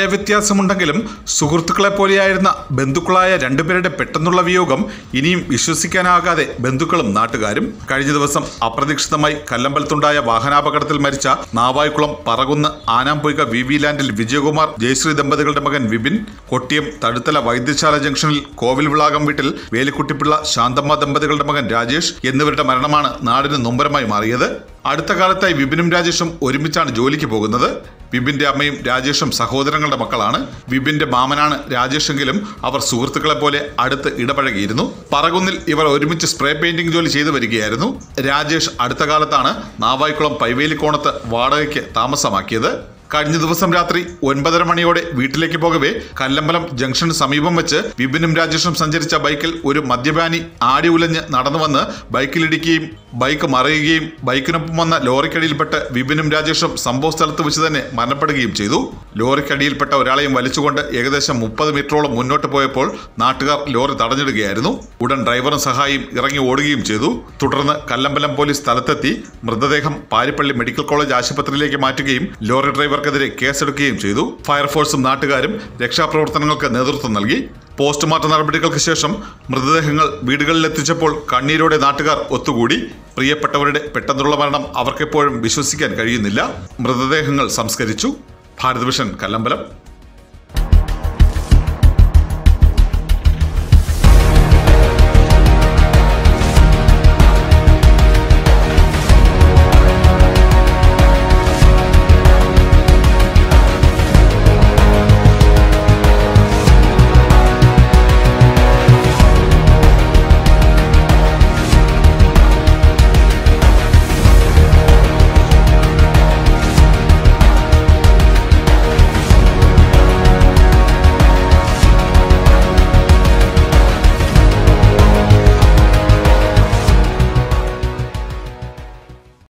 പ്രായവ്യത്യാസമുണ്ടെങ്കിലും സുഹൃത്തുക്കളെ പോലെയായിരുന്ന ബന്ധുക്കളായ രണ്ടുപേരുടെ പെട്ടെന്നുള്ള വിയോഗം ഇനിയും വിശ്വസിക്കാനാകാതെ ബന്ധുക്കളും നാട്ടുകാരും കഴിഞ്ഞ ദിവസം അപ്രതീക്ഷിതമായി കല്ലമ്പലത്തുണ്ടായ വാഹനാപകടത്തിൽ മരിച്ച നാവായിക്കുളം പറകുന്ന് ആനാംപൊയ്ക വി വി ലാൻഡിൽ വിജയകുമാർ ജയശ്രീ ദമ്പതികളുടെ മകൻ വിപിൻ കൊട്ടിയം തഴുത്തല വൈദ്യശാല ജംഗ്ഷനിൽ കോവിൽ വിളാകം വീട്ടിൽ വേലിക്കുട്ടിപ്പിള്ള ശാന്തമ്മ ദമ്പതികളുടെ മകൻ രാജേഷ് എന്നിവരുടെ മരണമാണ് നാടിന് നൊമ്പരമായി മാറിയത് അടുത്ത കാലത്തായി വിപിനും രാജേഷും ഒരുമിച്ചാണ് ജോലിക്ക് പോകുന്നത് വിപിന്റെ അമ്മയും രാജേഷും സഹോദരങ്ങളുടെ മക്കളാണ് വിപിന്റെ മാമനാണ് രാജേഷെങ്കിലും അവർ സുഹൃത്തുക്കളെ പോലെ അടുത്ത് ഇടപഴകിയിരുന്നു പറകുന്നിൽ ഇവർ ഒരുമിച്ച് സ്പ്രേ പെയിന്റിംഗ് ജോലി ചെയ്തു വരികയായിരുന്നു രാജേഷ് അടുത്ത കാലത്താണ് നാവായിക്കുളം പൈവേലിക്കോണത്ത് വാടകയ്ക്ക് താമസമാക്കിയത് കഴിഞ്ഞ ദിവസം രാത്രി ഒൻപതര മണിയോടെ വീട്ടിലേക്ക് പോകവേ കല്ലമ്പലം ജംഗ്ഷന് സമീപം വെച്ച് വിപിനും രാജേഷും സഞ്ചരിച്ച ബൈക്കിൽ ഒരു മദ്യപാനി ആടി ഉലഞ്ഞ് നടന്നു വന്ന് ബൈക്കിലിടിക്കുകയും ബൈക്ക് മറിയുകയും ബൈക്കിനൊപ്പം വന്ന ലോറിക്കടിയിൽപ്പെട്ട് വിപിനും രാജേഷും സംഭവ സ്ഥലത്ത് വെച്ച് തന്നെ മരണപ്പെടുകയും ചെയ്തു ലോറിക്കടിയിൽപ്പെട്ട ഒരാളെയും വലിച്ചുകൊണ്ട് ഏകദേശം മുപ്പത് മീറ്ററോളം മുന്നോട്ട് പോയപ്പോൾ നാട്ടുകാർ ലോറി തടഞ്ഞിടുകയായിരുന്നു ഉടൻ ഡ്രൈവറും സഹായിയും ഇറങ്ങി ഓടുകയും ചെയ്തു തുടർന്ന് കല്ലമ്പലം പോലീസ് സ്ഥലത്തെത്തി മൃതദേഹം പാരിപ്പള്ളി മെഡിക്കൽ കോളേജ് ആശുപത്രിയിലേക്ക് മാറ്റുകയും ലോറി ഡ്രൈവർക്കെതിരെ കേസെടുക്കുകയും ചെയ്തു ഫയർഫോഴ്സും നാട്ടുകാരും രക്ഷാപ്രവർത്തനങ്ങൾക്ക് നേതൃത്വം നൽകി പോസ്റ്റ്മോർട്ടം നടപടികൾക്ക് ശേഷം മൃതദേഹങ്ങൾ വീടുകളിലെത്തിച്ചപ്പോൾ കണ്ണീരോടെ നാട്ടുകാർ ഒത്തുകൂടി പ്രിയപ്പെട്ടവരുടെ പെട്ടെന്നുള്ള മരണം അവർക്കെപ്പോഴും വിശ്വസിക്കാൻ കഴിയുന്നില്ല മൃതദേഹങ്ങൾ സംസ്കരിച്ചു ഭാരത് വിഷൻ കല്ലമ്പലം